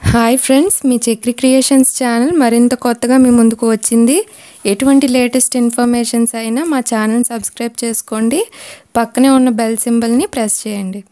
hi friends మీ Chakri creations channel మరింత కొత్తగా మీ ముందుకు వచ్చింది ఎటువంటి లేటెస్ట్ ఇన్ఫర్మేషన్స్ అయినా మా ఛానల్ సబ్స్క్రైబ్ చేసుకోండి పక్కనే ఉన్న బెల్ సింబల్ని ప్రెస్ చేయండి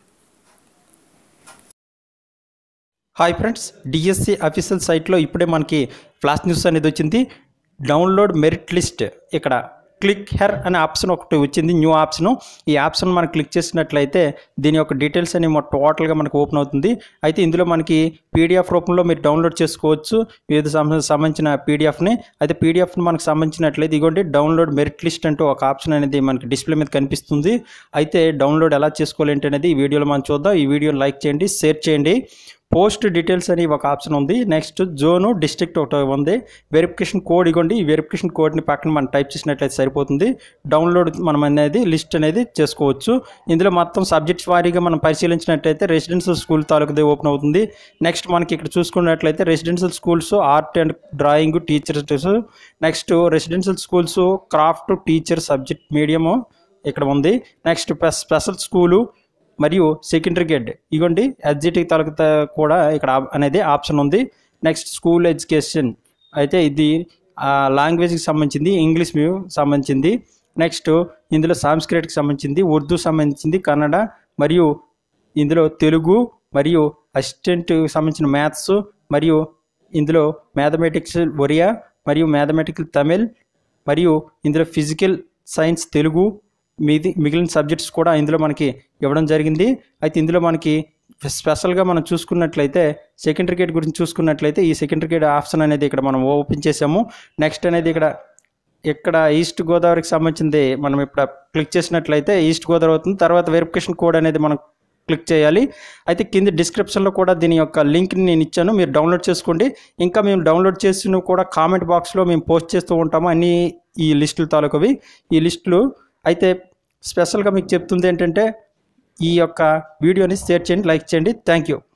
హాయ్ ఫ్రెండ్స్ డిఎస్సి అఫీషియల్ సైట్లో ఇప్పుడే మనకి ఫ్లాష్ న్యూస్ అనేది వచ్చింది డౌన్లోడ్ మెరిట్ లిస్ట్ ఇక్కడ క్లిక్ హెర్ అనే ఆప్షన్ ఒకటి వచ్చింది న్యూ ఆప్షన్ ఈ ఆప్షన్ మనం క్లిక్ చేసినట్లయితే దీని యొక్క డీటెయిల్స్ అని టోటల్గా మనకు ఓపెన్ అవుతుంది అయితే ఇందులో మనకి పీడిఎఫ్ రూపంలో మీరు డౌన్లోడ్ చేసుకోవచ్చు వివిధ సంబ- సంబంధించిన పీడిఎఫ్ని అయితే పీడిఎఫ్ని మనకు సంబంధించినట్లయితే ఇదిగోండి డౌన్లోడ్ మెరిట్ లిస్ట్ అంటూ ఒక ఆప్షన్ అనేది మనకి డిస్ప్లే మీద కనిపిస్తుంది అయితే డౌన్లోడ్ ఎలా చేసుకోవాలి ఏంటి అనేది ఈ వీడియోలో మనం చూద్దాం ఈ వీడియోని లైక్ చేయండి షేర్ చేయండి పోస్ట్ డీటెయిల్స్ అని ఒక ఆప్షన్ ఉంది నెక్స్ట్ జోను డిస్ట్రిక్ట్ ఒకటి ఉంది వెరిఫికేషన్ కోడ్ ఇవ్వండి ఈ వెరిఫికేషన్ కోడ్ని పక్కన మనం టైప్ చేసినట్లయితే సరిపోతుంది డౌన్లోడ్ మనం అనేది లిస్ట్ అనేది చేసుకోవచ్చు ఇందులో మొత్తం సబ్జెక్ట్స్ వారీగా మనం పరిశీలించినట్లయితే రెసిడెన్షియల్ స్కూల్ తాలూకుది ఓపెన్ అవుతుంది నెక్స్ట్ మనకి ఇక్కడ చూసుకున్నట్లయితే residential schools art and drawing teachers next residential schools craft teacher subject medium ఇక్కడ ఉంది నెక్స్ట్ స్పెషల్ స్కూలు మరియు సెకండరీ గేట్ ఇగోండి ఎస్జిటి తాలూకు కూడా ఇక్కడ ఆ- అనేది ఆప్షన్ ఉంది నెక్స్ట్ స్కూల్ ఎడ్యుకేషన్ అయితే ఇది లాంగ్వేజ్కి సంబంధించింది ఇంగ్లీష్ మీడియం సంబంధించింది నెక్స్ట్ ఇందులో సాంస్క్రిట్కి సంబంధించింది ఉర్దూ సంబంధించింది కన్నడ మరియు ఇందులో తెలుగు మరియు అసిస్టెంట్ సంబంధించిన మ్యాథ్స్ మరియు ఇందులో మ్యాథమెటిక్స్ ఒరియా మరియు మ్యాథమెటికల్ తమిళ్ మరియు ఇందులో ఫిజికల్ సైన్స్ తెలుగు మిది మిగిలిన సబ్జెక్ట్స్ కూడా ఇందులో మనకి ఇవ్వడం జరిగింది అయితే ఇందులో మనకి స్పెషల్గా మనం చూసుకున్నట్లయితే సెకండరీ గేట్ గురించి చూసుకున్నట్లయితే ఈ సెకండరీ గేట్ ఆప్షన్ అనేది ఇక్కడ మనం ఓపెన్ చేసాము నెక్స్ట్ అనేది ఇక్కడ ఇక్కడ ఈస్ట్ గోదావరికి సంబంధించింది మనం ఇప్పుడు క్లిక్ చేసినట్లయితే ఈస్ట్ గోదావరి అవుతుంది తర్వాత వెరిఫికేషన్ కోడ్ అనేది మనం క్లిక్ చేయాలి అయితే కింద డిస్క్రిప్షన్లో కూడా దీని యొక్క లింక్ని నేను ఇచ్చాను మీరు డౌన్లోడ్ చేసుకోండి ఇంకా మేము డౌన్లోడ్ చేసిన కూడా కామెంట్ బాక్స్లో మేము పోస్ట్ చేస్తూ ఉంటాము అన్ని ఈ లిస్టుల తాలూకవి ఈ లిస్టులు అయితే స్పెషల్గా మీకు చెప్తుంది ఏంటంటే ఈ యొక్క వీడియోని షేర్ చేయండి లైక్ చేయండి థ్యాంక్ యూ